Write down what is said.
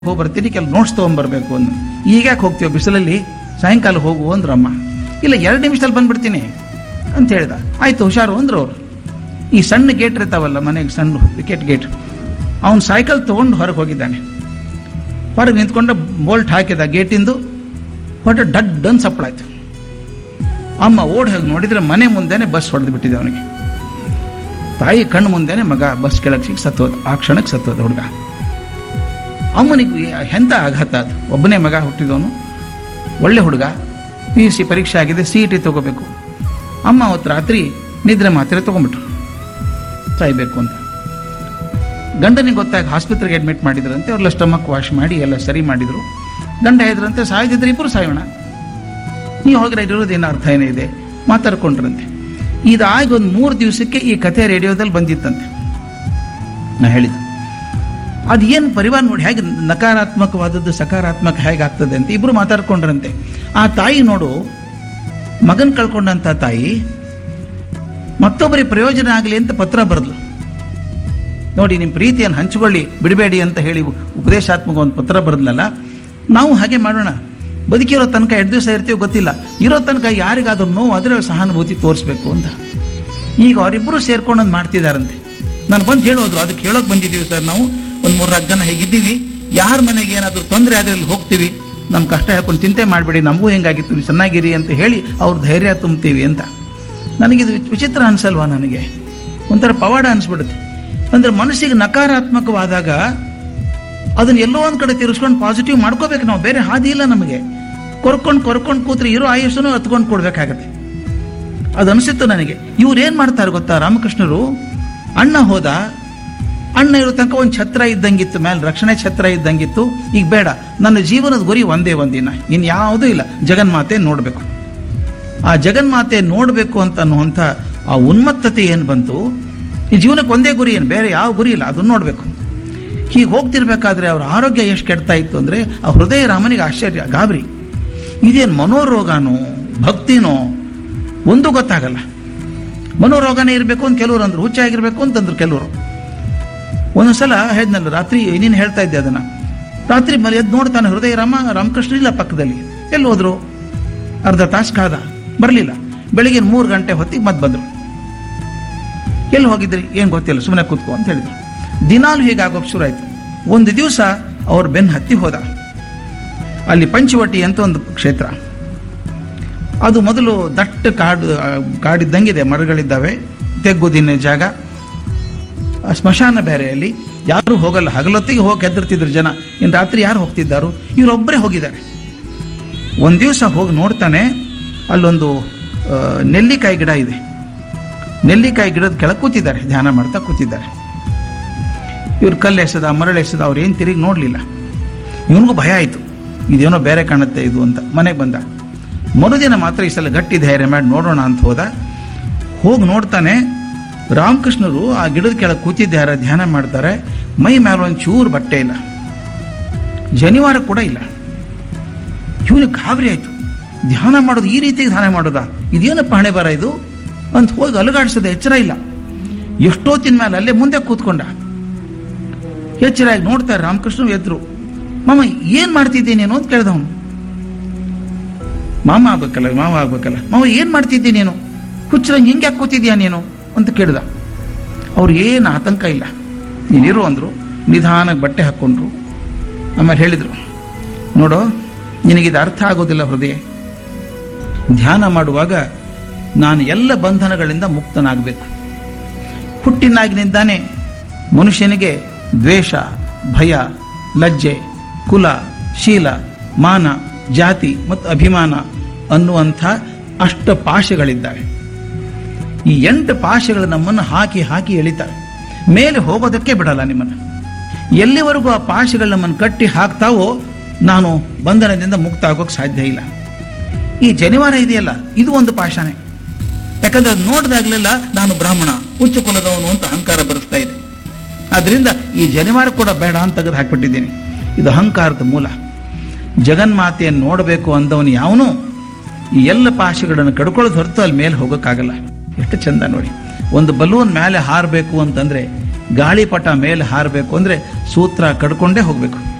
ಹೋಗಿ ಬರ್ತೀನಿ ಕೆಲ ನೋಟ್ಸ್ ತೊಗೊಂಬರ್ಬೇಕು ಅಂದು ಈಗ ಯಾಕೆ ಹೋಗ್ತೀವಿ ಬಿಸಿಲಲ್ಲಿ ಸಾಯಂಕಾಲ ಹೋಗು ಅಂದ್ರು ಅಮ್ಮ ಇಲ್ಲ ಎರಡು ನಿಮಿಷದಲ್ಲಿ ಬಂದ್ಬಿಡ್ತೀನಿ ಅಂತ ಹೇಳ್ದ ಆಯ್ತು ಹುಷಾರು ಅಂದ್ರು ಅವ್ರು ಈ ಸಣ್ಣ ಗೇಟ್ ಇರ್ತಾವಲ್ಲ ಮನೆಗೆ ಸಣ್ಣ ವಿಕೆಟ್ ಗೇಟ್ ಅವನು ಸೈಕಲ್ ತೊಗೊಂಡು ಹೊರಗೆ ಹೋಗಿದ್ದಾನೆ ಹೊರಗೆ ನಿಂತ್ಕೊಂಡು ಬೋಲ್ಟ್ ಹಾಕಿದ ಗೇಟಿಂದು ಹೊರಟು ಡಡ್ ಅನ್ ಸಪ್ಪಳಾಯ್ತು ಅಮ್ಮ ಓಡ್ ಹೋಗಿ ನೋಡಿದ್ರೆ ಮನೆ ಮುಂದೆನೆ ಬಸ್ ಹೊಡೆದು ಬಿಟ್ಟಿದೆ ಅವನಿಗೆ ತಾಯಿ ಕಣ್ಣು ಮುಂದೆನೆ ಮಗ ಬಸ್ ಕೆಳಗೆ ಸಿಕ್ಕಿ ಸತ್ತೋದ ಆ ಕ್ಷಣಕ್ಕೆ ಸತ್ತೋದ ಹುಡುಗ ಅಮ್ಮನಿಗೆ ಎಂಥ ಆಘಾತ ಅದು ಒಬ್ಬನೇ ಮಗ ಹುಟ್ಟಿದವನು ಒಳ್ಳೆ ಹುಡುಗ ಪಿ ಯು ಸಿ ಪರೀಕ್ಷೆ ಆಗಿದೆ ಸಿ ಇ ಟಿ ತಗೋಬೇಕು ಅಮ್ಮ ಅವತ್ತು ರಾತ್ರಿ ನಿದ್ರೆ ಮಾತ್ರೆ ತಗೊಂಡ್ಬಿಟ್ರು ಸಾಯ್ಬೇಕು ಅಂತ ಗಂಡನಿಗೆ ಗೊತ್ತಾಗಿ ಆಸ್ಪತ್ರೆಗೆ ಅಡ್ಮಿಟ್ ಮಾಡಿದ್ರಂತೆ ಅವ್ರೆಲ್ಲ ಸ್ಟಮಕ್ ವಾಶ್ ಮಾಡಿ ಎಲ್ಲ ಸರಿ ಮಾಡಿದ್ರು ಗಂಡ ಹೇಳಿದ್ರಂತೆ ಸಾಯ್ದಿದ್ರೆ ಇಬ್ಬರು ಸಾಯೋಣ ನೀವು ಹೋದ್ರೆ ಇರೋದು ಏನೋ ಅರ್ಥ ಏನಿದೆ ಮಾತಾಡ್ಕೊಂಡ್ರಂತೆ ಇದಾಗಿ ಒಂದು ಮೂರು ದಿವಸಕ್ಕೆ ಈ ಕಥೆ ರೇಡಿಯೋದಲ್ಲಿ ಬಂದಿತ್ತಂತೆ ನಾ ಹೇಳಿದ್ದು ಅದು ಏನು ಪರಿವಾರ ನೋಡಿ ಹೇಗೆ ನಕಾರಾತ್ಮಕವಾದದ್ದು ಸಕಾರಾತ್ಮಕ ಹೇಗೆ ಆಗ್ತದೆ ಅಂತ ಇಬ್ರು ಮಾತಾಡ್ಕೊಂಡ್ರಂತೆ ಆ ತಾಯಿ ನೋಡು ಮಗನ್ ಕಳ್ಕೊಂಡಂತ ತಾಯಿ ಮತ್ತೊಬ್ಬರಿಗೆ ಪ್ರಯೋಜನ ಆಗಲಿ ಅಂತ ಪತ್ರ ಬರೆದ್ಲು ನೋಡಿ ನಿಮ್ಮ ಪ್ರೀತಿಯನ್ನು ಹಂಚಿಕೊಳ್ಳಿ ಬಿಡಬೇಡಿ ಅಂತ ಹೇಳಿ ಉಪದೇಶಾತ್ಮಕ ಒಂದು ಪತ್ರ ಬರೆದ್ಲಲ್ಲ ನಾವು ಹಾಗೆ ಮಾಡೋಣ ಬದುಕಿರೋ ತನಕ ಎರಡು ದಿವಸ ಇರ್ತೀವಿ ಗೊತ್ತಿಲ್ಲ ಇರೋ ತನಕ ಯಾರಿಗಾದ್ರೂ ನೋವು ಅದರ ಸಹಾನುಭೂತಿ ತೋರಿಸ್ಬೇಕು ಅಂತ ಈಗ ಅವರಿಬ್ಬರು ಸೇರ್ಕೊಂಡು ಒಂದು ಮಾಡ್ತಿದಾರಂತೆ ನಾನು ಬಂದು ಹೇಳೋದ್ರು ಅದಕ್ಕೆ ಹೇಳೋಕೆ ಬಂದಿದ್ದೀವಿ ಸರ್ ನಾವು ಒಂದು ಮೂರ್ನಾಲ್ಕು ಜನ ಹೇಗಿದ್ದೀವಿ ಯಾರ ಮನೆಗೆ ಏನಾದರೂ ತೊಂದರೆ ಆದರೆ ಅಲ್ಲಿ ಹೋಗ್ತೀವಿ ನಮ್ಮ ಕಷ್ಟ ಹಾಕೊಂಡು ಚಿಂತೆ ಮಾಡಬೇಡಿ ನಮಗೂ ಹೆಂಗಾಗಿತ್ತು ನೀವು ಚೆನ್ನಾಗಿರಿ ಅಂತ ಹೇಳಿ ಅವ್ರ ಧೈರ್ಯ ತುಂಬ್ತೀವಿ ಅಂತ ನನಗಿದು ವಿಚಿತ್ರ ಅನ್ಸಲ್ವಾ ನನಗೆ ಒಂಥರ ಪವಾಡ ಅನ್ಸ್ಬಿಡುತ್ತೆ ಅಂದ್ರೆ ಮನಸ್ಸಿಗೆ ನಕಾರಾತ್ಮಕವಾದಾಗ ಅದನ್ನ ಎಲ್ಲೋ ಒಂದ್ ಕಡೆ ತಿರ್ಸ್ಕೊಂಡು ಪಾಸಿಟಿವ್ ಮಾಡ್ಕೋಬೇಕು ನಾವು ಬೇರೆ ಹಾದಿ ಇಲ್ಲ ನಮಗೆ ಕೊರ್ಕೊಂಡು ಕೊರ್ಕೊಂಡು ಕೂತ್ರೆ ಇರೋ ಆಯುಷನ್ನು ಹತ್ಕೊಂಡು ಕೊಡ್ಬೇಕಾಗತ್ತೆ ಅದು ಅನಿಸಿತ್ತು ನನಗೆ ಇವ್ರು ಏನ್ ಮಾಡ್ತಾರೆ ಗೊತ್ತಾ ರಾಮಕೃಷ್ಣರು ಅಣ್ಣ ಹೋದ ಅಣ್ಣ ಇರೋ ತನಕ ಒಂದು ಛತ್ರ ಇದ್ದಂಗಿತ್ತು ಮೇಲೆ ರಕ್ಷಣೆ ಛತ್ರ ಇದ್ದಂಗಿತ್ತು ಈಗ ಬೇಡ ನನ್ನ ಜೀವನದ ಗುರಿ ಒಂದೇ ಒಂದಿನ ಇನ್ ಯಾವುದೂ ಇಲ್ಲ ಜಗನ್ಮಾತೆ ನೋಡ್ಬೇಕು ಆ ಜಗನ್ಮಾತೆ ನೋಡಬೇಕು ಅಂತ ಅನ್ನುವಂಥ ಆ ಉನ್ಮತ್ತತೆ ಏನು ಬಂತು ಈ ಜೀವನಕ್ಕೆ ಒಂದೇ ಗುರಿ ಏನು ಬೇರೆ ಯಾವ ಗುರಿ ಇಲ್ಲ ಅದನ್ನ ನೋಡಬೇಕು ಹೀಗೆ ಹೋಗ್ತಿರ್ಬೇಕಾದ್ರೆ ಅವ್ರ ಆರೋಗ್ಯ ಎಷ್ಟು ಕೆಡ್ತಾ ಇತ್ತು ಅಂದರೆ ಆ ಹೃದಯ ರಾಮನಿಗೆ ಆಶ್ಚರ್ಯ ಗಾಬರಿ ಇದೇನು ಮನೋರೋಗನೋ ಭಕ್ತಿನೋ ಒಂದು ಗೊತ್ತಾಗಲ್ಲ ಮನೋರೋಗನೇ ಇರಬೇಕು ಅಂತ ಕೆಲವರು ಅಂದ್ರು ಹುಚ್ಚ ಆಗಿರ್ಬೇಕು ಅಂತಂದ್ರು ಕೆಲವರು ಒಂದೊಂದ್ಸಲ ಹೇಳಿದ್ನಲ್ಲ ರಾತ್ರಿ ನೀನು ಹೇಳ್ತಾ ಇದ್ದೆ ಅದನ್ನ ರಾತ್ರಿ ಮನೆ ಎದ್ದು ನೋಡ್ತಾನೆ ಹೃದಯ ರಾಮ ರಾಮಕೃಷ್ಣ ಇಲ್ಲ ಪಕ್ಕದಲ್ಲಿ ಎಲ್ಲಿ ಹೋದ್ರು ಅರ್ಧ ತಾಸು ಕಾದ ಬರಲಿಲ್ಲ ಬೆಳಿಗ್ಗೆ ಮೂರು ಗಂಟೆ ಹೊತ್ತಿಗೆ ಮತ್ತೆ ಬಂದರು ಎಲ್ಲಿ ಹೋಗಿದ್ರಿ ಏನು ಗೊತ್ತಿಲ್ಲ ಸುಮ್ಮನೆ ಕೂತ್ಕೋ ಅಂತ ಹೇಳಿದ್ರು ದಿನಾಲು ಹೀಗಾಗೋಕೆ ಶುರು ಆಯ್ತು ಒಂದು ದಿವಸ ಅವ್ರ ಬೆನ್ ಹತ್ತಿ ಹೋದ ಅಲ್ಲಿ ಪಂಚವಟಿ ಅಂತ ಒಂದು ಕ್ಷೇತ್ರ ಅದು ಮೊದಲು ದಟ್ಟ ಕಾಡು ಆ, ಕಾಡಿದ್ದಂಗಿದೆ ಮರಗಳಿದ್ದಾವೆ ತೆಗ್ಗುದಿನ ಜಾಗ ಆ ಸ್ಮಶಾನ ಬೇರೆ ಅಲ್ಲಿ ಯಾರು ಹೋಗಲ್ಲ ಹಗಲೊತ್ತಿಗೆ ಹೋಗಿ ಹೆದರ್ತಿದ್ರು ಜನ ಇನ್ನು ರಾತ್ರಿ ಯಾರು ಹೋಗ್ತಿದ್ದಾರು ಇವರೊಬ್ಬರೇ ಹೋಗಿದ್ದಾರೆ ಒಂದು ದಿವಸ ಹೋಗಿ ನೋಡ್ತಾನೆ ಅಲ್ಲೊಂದು ಆ, ನೆಲ್ಲಿಕಾಯಿ ಗಿಡ ಇದೆ ನೆಲ್ಲಿಕಾಯಿ ಗಿಡದ ಕೆಳಗೆ ಕೂತಿದ್ದಾರೆ ಧ್ಯಾನ ಮಾಡ್ತಾ ಕೂತಿದ್ದಾರೆ ಇವ್ರು ಕಲ್ಲು ಎಸೆದ ಮರಳು ಎಸೆದ ಅವ್ರು ಏನು ತಿರುಗಿ ನೋಡಲಿಲ್ಲ ಇವನಿಗೂ ಭಯ ಆಯಿತು ಇದೇನೋ ಬೇರೆ ಕಾಣುತ್ತೆ ಇದು ಅಂತ ಮನೆಗೆ ಬಂದ ಮರುದಿನ ಮಾತ್ರ ಈ ಸಲ ಗಟ್ಟಿ ಧೈರ್ಯ ಮಾಡಿ ನೋಡೋಣ ಅಂತ ಹೋದ ಹೋಗಿ ನೋಡ್ತಾನೆ ರಾಮಕೃಷ್ಣರು ಆ ಗಿಡದ ಕೆಳಗೆ ಕೂತಿದ್ದಾರೆ ಧ್ಯಾನ ಮಾಡ್ತಾರೆ ಮೈ ಮೇಲೆ ಒಂದು ಚೂರು ಬಟ್ಟೆ ಇಲ್ಲ ಜನಿವಾರ ಕೂಡ ಇಲ್ಲ ಇವನಿಗೆ ಗಾಬರಿ ಆಯ್ತು ಧ್ಯಾನ ಮಾಡೋದು ಈ ರೀತಿ ಧ್ಯಾನ ಮಾಡೋದಾ ಇದೇನಪ್ಪ ಹಣೆ ಬರ ಇದು ಅಂತ ಹೋಗಿ ಅಲುಗಾಡಿಸೋದು ಎಚ್ಚರ ಇಲ್ಲ ಎಷ್ಟೊತ್ತಿನ ಮೇಲೆ ಅಲ್ಲೇ ಮುಂದೆ ಕೂತ್ಕೊಂಡ ಎಚ್ಚರಾಗಿ ನೋಡ್ತಾರೆ ರಾಮಕೃಷ್ಣ ಎದ್ರು ಮಾಮ ಏನ್ ಮಾಡ್ತಿದ್ದೆ ನೀನು ಅಂತ ಕೇಳ್ದವನು ಮಾಮ ಆಗ್ಬೇಕಲ್ಲ ಮಾವ ಆಗ್ಬೇಕಲ್ಲ ಮಾವ ಏನ್ ಮಾಡ್ತಿದ್ದೆ ನೀನು ಹುಚ್ಚರಂಗೆ ಹಿಂಗೆ ಯಾಕೆ ಕೂತಿದ್ಯಾ ನೀನು ಅಂತ ಕೇಳ್ದ ಅವ್ರು ಏನು ಆತಂಕ ಇಲ್ಲ ನೀನಿರು ಅಂದ್ರು ನಿಧಾನಕ್ಕೆ ಬಟ್ಟೆ ಹಾಕ್ಕೊಂಡ್ರು ಆಮೇಲೆ ಹೇಳಿದ್ರು ನೋಡು ನಿನಗಿದು ಅರ್ಥ ಆಗೋದಿಲ್ಲ ಹೃದಯ ಧ್ಯಾನ ಮಾಡುವಾಗ ನಾನು ಎಲ್ಲ ಬಂಧನಗಳಿಂದ ಮುಕ್ತನಾಗಬೇಕು ಹುಟ್ಟಿನಾಗಿನಿಂದಾನೇ ಮನುಷ್ಯನಿಗೆ ದ್ವೇಷ ಭಯ ಲಜ್ಜೆ ಕುಲ ಶೀಲ ಮಾನ ಜಾತಿ ಮತ್ತು ಅಭಿಮಾನ ಅನ್ನುವಂಥ ಅಷ್ಟ ಪಾಶಗಳಿದ್ದಾವೆ ಈ ಎಂಟು ಪಾಶಗಳು ನಮ್ಮನ್ನು ಹಾಕಿ ಹಾಕಿ ಎಳಿತಾರೆ ಮೇಲೆ ಹೋಗೋದಕ್ಕೆ ಬಿಡಲ್ಲ ನಿಮ್ಮನ್ನು ಎಲ್ಲಿವರೆಗೂ ಆ ಪಾಶಗಳು ನಮ್ಮನ್ನು ಕಟ್ಟಿ ಹಾಕ್ತಾವೋ ನಾನು ಬಂಧನದಿಂದ ಮುಕ್ತ ಆಗೋಕೆ ಸಾಧ್ಯ ಇಲ್ಲ ಈ ಜನಿವಾರ ಇದೆಯಲ್ಲ ಇದು ಒಂದು ಪಾಶನೇ ಯಾಕಂದ್ರೆ ಅದು ನೋಡಿದಾಗ್ಲೆಲ್ಲ ನಾನು ಬ್ರಾಹ್ಮಣ ಉಚ್ಚ ಕುಲದವನು ಅಂತ ಅಹಂಕಾರ ಬರುತ್ತಾ ಇದೆ ಆದ್ರಿಂದ ಈ ಜನಿವಾರ ಕೂಡ ಬೇಡ ಅಂತ ತೆಗೆದು ಹಾಕ್ಬಿಟ್ಟಿದ್ದೀನಿ ಇದು ಅಹಂಕಾರದ ಮೂಲ ಜಗನ್ಮಾತೆಯನ್ನು ನೋಡಬೇಕು ಅಂದವನು ಯಾವನು ಈ ಎಲ್ಲ ಪಾಶಗಳನ್ನು ಕಡ್ಕೊಳ್ಳೋದು ಹೊರತು ಅಲ್ಲಿ ಮೇಲೆ ಹೋಗೋಕ್ಕಾಗಲ್ಲ ಎಷ್ಟು ಚಂದ ನೋಡಿ ಒಂದು ಬಲೂನ್ ಮೇಲೆ ಹಾರಬೇಕು ಅಂತಂದ್ರೆ ಗಾಳಿಪಟ ಮೇಲೆ ಹಾರಬೇಕು ಅಂದ್ರೆ ಸೂತ್ರ ಕಡ್ಕೊಂಡೇ ಹೋಗ್ಬೇಕು